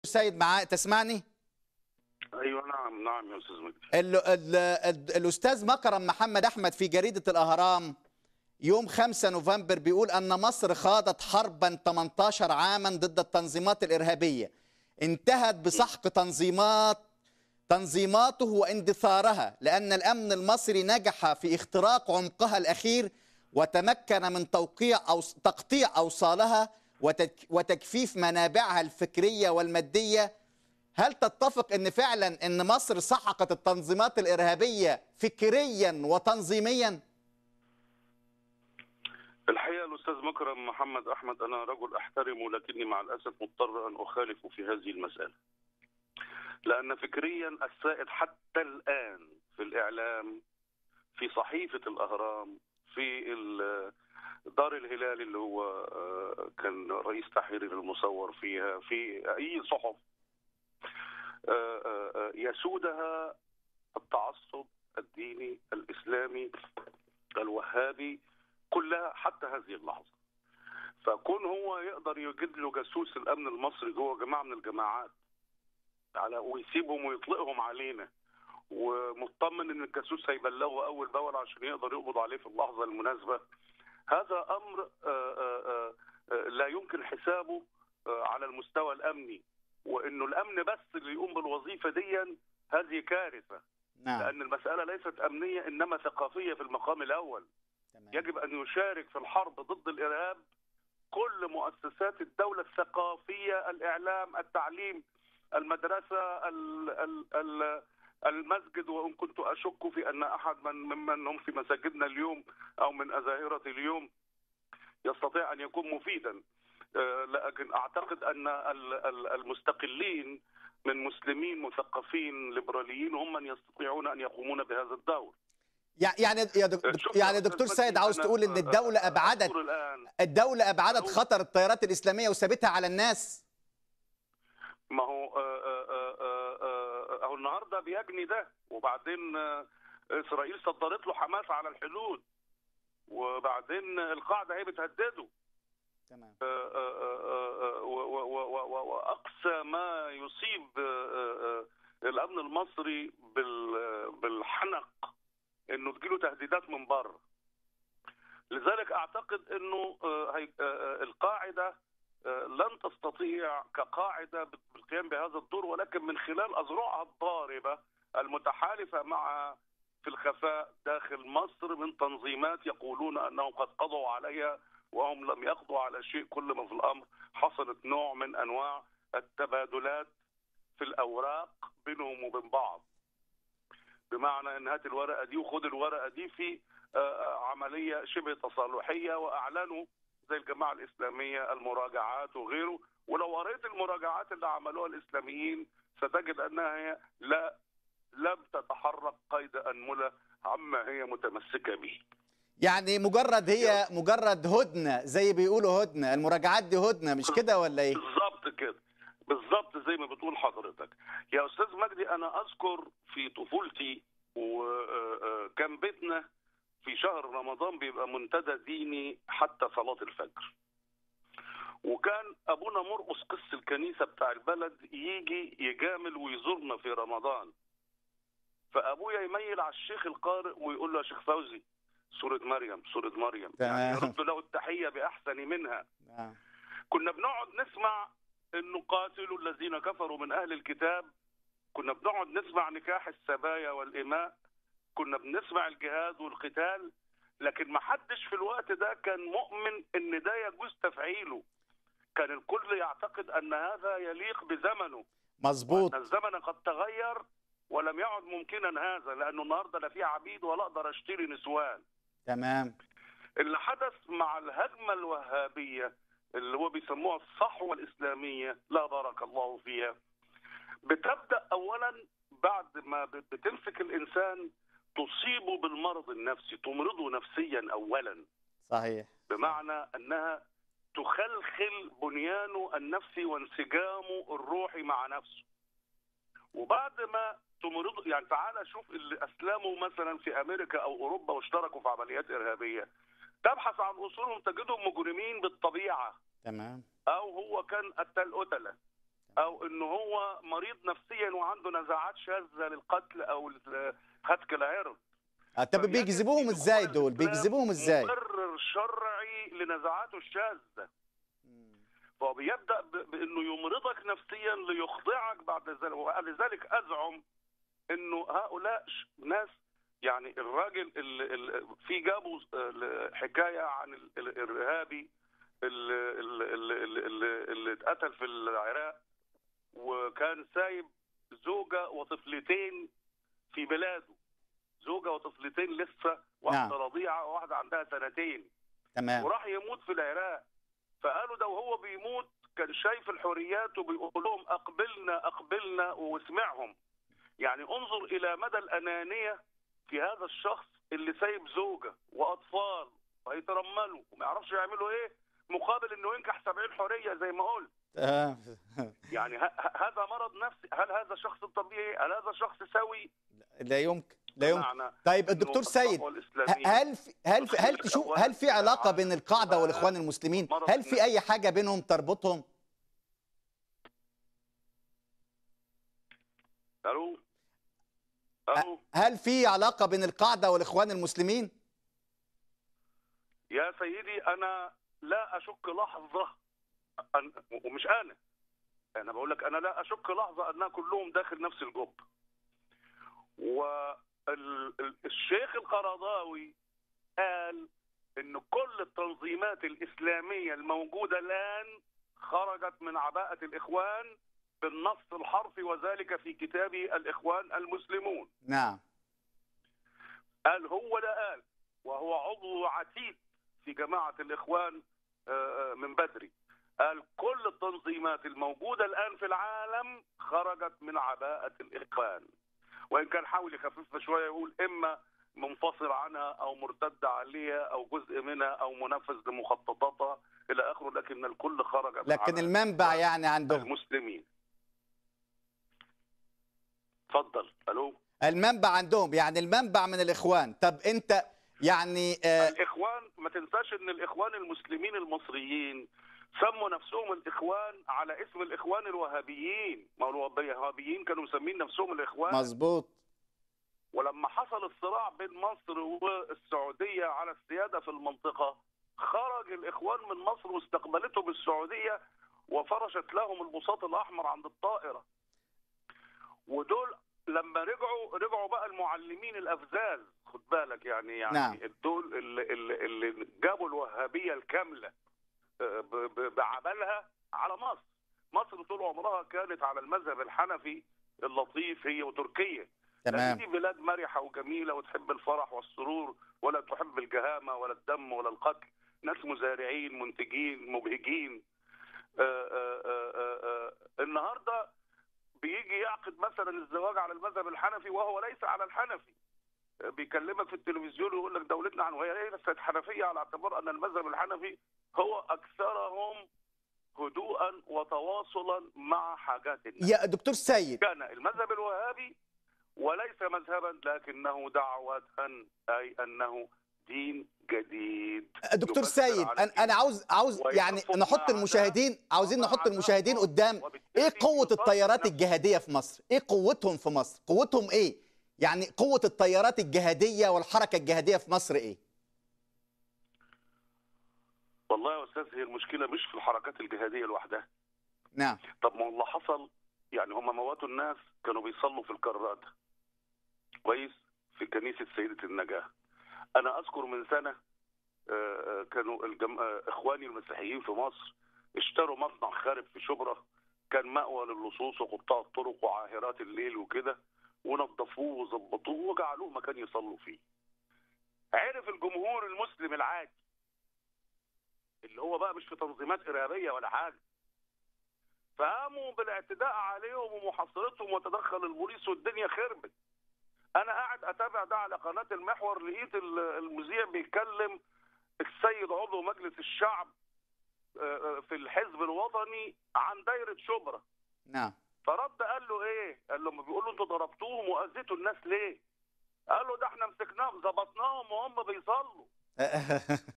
سيد معاه تسمعني ايوه نعم نعم يا استاذ مجدي ال ال ال الأستاذ مكرم محمد أحمد في جريدة الأهرام يوم 5 نوفمبر بيقول أن مصر خاضت حربا 18 عاما ضد التنظيمات الإرهابية انتهت بسحق تنظيمات تنظيماته واندثارها لأن الأمن المصري نجح في اختراق عمقها الأخير وتمكن من توقيع أو تقطيع أوصالها وتك وتجفيف منابعها الفكرية والمادية هل تتفق ان فعلا ان مصر سحقت التنظيمات الارهابيه فكريا وتنظيميا؟ الحقيقه الاستاذ مكرم محمد احمد انا رجل احترمه لكني مع الاسف مضطر ان اخالف في هذه المساله. لان فكريا السائد حتى الان في الاعلام في صحيفه الاهرام في ال- دار الهلال اللي هو آه، كان رئيس تحرير المصور فيها في اي صحف آه، آه، آه، يسودها التعصب الديني الاسلامي الوهابي كلها حتى هذه اللحظه. فكون هو يقدر يوجد له جاسوس الامن المصري جوه جماعه من الجماعات على ويسيبهم ويطلقهم علينا ومطمن ان الجاسوس هيبلغه اول باول عشان يقدر يقبض عليه في اللحظه المناسبه هذا امر آه، آه، آه، لا يمكن حسابه آه، على المستوى الامني وانه الامن بس اللي يقوم بالوظيفه دي هذه كارثه نعم لان المساله ليست امنيه انما ثقافيه في المقام الاول تمام. يجب ان يشارك في الحرب ضد الارهاب كل مؤسسات الدوله الثقافيه الاعلام التعليم المدرسه ال ال ال المسجد وان كنت اشك في ان احد من ممن هم في مساجدنا اليوم او من ازاهره اليوم يستطيع ان يكون مفيدا آه، لكن اعتقد ان ال- ال- المستقلين من مسلمين مثقفين ليبراليين هم من يستطيعون ان يقومون بهذا الدور يع- يعني يا دك- شوف يعني يا دكتور أستاذ سيد مجدي، عاوز أنا- تقول ان الدوله أنا ابعدت أقول الان الدوله ابعدت أقول- خطر التيارات الاسلاميه وسابتها على الناس ما هو آه، آه، آه، آه، آه، اهو النهارده بيجني ده وبعدين آه، اسرائيل صدرت له حماس على الحدود وبعدين القاعده هي بتهدده تمام آه، آه، آه، آه، و- و- و- و- واقصى ما يصيب آه، آه، آه، الامن المصري بال- بالحنق انه تجيله تهديدات من بره لذلك اعتقد انه آه، هي- آه، آه، القاعده آه، لن تستطيع كقاعده بالقيام بهذا الدور ولكن من خلال اذرعها الضاربه المتحالفه مع في الخفاء داخل مصر من تنظيمات يقولون انهم قد قضوا عليها وهم لم يقضوا على شيء كل ما في الامر حصلت نوع من انواع التبادلات في الاوراق بينهم وبين بعض بمعنى ان هات الورقه دي وخد الورقه دي في آه، عمليه شبه تصالحيه واعلنوا زي الجماعه الاسلاميه المراجعات وغيره ولو قريت المراجعات اللي عملوها الاسلاميين ستجد انها هي لا لم تتحرك قيد انمله عما هي متمسكه به. يعني مجرد هي مجرد هدنه زي بيقولوا هدنه المراجعات دي هدنه مش كده ولا ايه بالظبط كده بالظبط زي ما بتقول حضرتك يا استاذ مجدي انا اذكر في طفولتي وكان بيتنا في شهر رمضان بيبقى منتدى ديني حتى صلاه الفجر وكان ابونا مرقص قس الكنيسه بتاع البلد يجي يجامل ويزورنا في رمضان فابويا يميل على الشيخ القارئ ويقول له يا شيخ فوزي سوره مريم سوره مريم يعني تمام. يرد له التحيه باحسن منها آه. كنا بنقعد نسمع انه قاتلوا الذين كفروا من اهل الكتاب كنا بنقعد نسمع نكاح السبايا والاماء كنا بنسمع الجهاد والقتال لكن ما حدش في الوقت ده كان مؤمن ان ده يجوز تفعيله كان الكل يعتقد ان هذا يليق بزمنه مظبوط ان الزمن قد تغير ولم يعد ممكنا هذا لانه النهارده لا في عبيد ولا اقدر اشتري نسوان تمام اللي حدث مع الهجمة الوهابية اللي هو بيسموها الصحوة الإسلامية لا بارك الله فيها بتبدأ أولا بعد ما بت- بتمسك الإنسان تصيبه بالمرض النفسي تمرضه نفسيا أولا صحيح بمعنى أنها تخلخل بنيانه النفسي وانسجامه الروحي مع نفسه وبعد ما تمرضه يعني تعالى شوف اللي أسلموا مثلا في أمريكا أو أوروبا واشتركوا في عمليات إرهابية تبحث عن أصولهم تجدهم مجرمين بالطبيعة تمام أو هو كان قتال قتلة او ان هو مريض نفسيا وعنده نزاعات شاذه للقتل او هتك العرض آه، طب فبيجد بيجذبوهم في ازاي دخول دول الإسلام بيجذبوهم ازاي مبرر شرعي لنزاعاته الشاذه فهو بيبدا ب- بانه يمرضك نفسيا ليخضعك بعد ذلك ولذلك ازعم انه هؤلاء ش- ناس يعني الراجل اللي اللي في جابوا آه، حكايه عن ال- ال- الارهابي اللي, اللي, اللي, اللي, اللي اتقتل في العراق وكان سايب زوجه وطفلتين في بلاده زوجه وطفلتين لسه واحده نعم. رضيعه وواحده عندها سنتين تمام وراح يموت في العراق فقالوا ده وهو بيموت كان شايف الحريات وبيقول لهم اقبلنا اقبلنا واسمعهم يعني انظر الى مدى الانانيه في هذا الشخص اللي سايب زوجه واطفال وهيترملوا وما يعرفش يعملوا ايه مقابل انه ينكح 70 حريه زي ما قلت آه. يعني ه- ه- هذا مرض نفسي هل هذا شخص طبيعي هل هذا شخص سوي لا يمكن لا يمكن بمعنى طيب إنه الدكتور سيد الصحوة ه- الإسلامية هل في هل في هل تخيل تشوف الأول هل في علاقه عن بين القاعده ما والاخوان المسلمين مرض هل في النفس. اي حاجه بينهم تربطهم الو الو هل في علاقه بين القاعده والاخوان المسلمين يا سيدي انا لا اشك لحظه أن ومش انا انا بقول لك انا لا اشك لحظه انها كلهم داخل نفس الجب والشيخ القرضاوي قال ان كل التنظيمات الاسلاميه الموجوده الان خرجت من عباءه الاخوان بالنص الحرفي وذلك في كتاب الاخوان المسلمون نعم قال هو ده قال وهو عضو عتيد في جماعة الإخوان آه، آه، من بدري قال كل التنظيمات الموجودة الآن في العالم خرجت من عباءة الإخوان وإن كان حاول يخففها شوية يقول إما منفصل عنها أو مرتد عليها أو جزء منها أو منفذ لمخططاتها إلى آخره لكن الكل خرج من لكن عباءة المنبع يعني عندهم المسلمين اتفضل ألو المنبع عندهم يعني المنبع من الاخوان طب انت يعني آه الاخوان ما تنساش ان الاخوان المسلمين المصريين سموا نفسهم الاخوان على اسم الاخوان الوهابيين ما هو الوهابيين كانوا مسمين نفسهم الاخوان مظبوط ولما حصل الصراع بين مصر والسعوديه على السياده في المنطقه خرج الاخوان من مصر واستقبلتهم السعوديه وفرشت لهم البساط الاحمر عند الطائره ودول لما رجعوا رجعوا بقى المعلمين الافذاذ خد بالك يعني يعني نعم. دول اللي, اللي, اللي جابوا الوهابيه الكامله آه، ب- ب- بعملها على مصر مصر طول عمرها كانت على المذهب الحنفي اللطيف هي وتركيا لأن تمام دي بلاد مرحة وجميلة وتحب الفرح والسرور ولا تحب الجهامة ولا الدم ولا القتل ناس مزارعين منتجين مبهجين آه، آه، آه، آه، آه. النهاردة بيجي يعقد مثلا الزواج على المذهب الحنفي وهو ليس على الحنفي آه، بيكلمك في التلفزيون ويقول لك دولتنا عن وهي ليست حنفية على اعتبار أن المذهب الحنفي هو أكثرهم هدوءا وتواصلا مع حاجات الناس يا دكتور سيد كان المذهب الوهابي وليس مذهبا لكنه دعوة أي أنه دين جديد دكتور يبثر سيد على انا انا عاوز عاوز ويرفض يعني نحط مع المشاهدين عاوزين ومع نحط المشاهدين ده قدام وبالتالي ايه قوه يصدر التيارات نفسه. الجهاديه في مصر ايه قوتهم في مصر قوتهم ايه يعني قوه التيارات الجهاديه والحركه الجهاديه في مصر ايه والله يا أستاذ هي المشكلة مش في الحركات الجهادية لوحدها نعم طب ما اللي حصل يعني هم مواتوا الناس كانوا بيصلوا في الكرات كويس في كنيسة سيدة النجاة أنا أذكر من سنة آه، آه، كانوا الجم... آه، إخواني المسيحيين في مصر اشتروا مصنع خارب في شبرا كان مأوى للصوص وقطاع الطرق وعاهرات الليل وكده ونظفوه وظبطوه وجعلوه مكان يصلوا فيه عرف الجمهور المسلم العادي اللي هو بقى مش في تنظيمات إرهابية ولا حاجة فقاموا بالاعتداء عليهم ومحاصرتهم وتدخل البوليس والدنيا خربت انا قاعد اتابع ده على قناه المحور لقيت ال- المذيع بيكلم السيد عضو مجلس الشعب آه، آه، في الحزب الوطني عن دايره شبرا نعم فرد قال له ايه؟ قال له ما بيقول له انتوا ضربتوهم واذيتوا الناس ليه؟ قال له ده احنا مسكناهم ظبطناهم وهم بيصلوا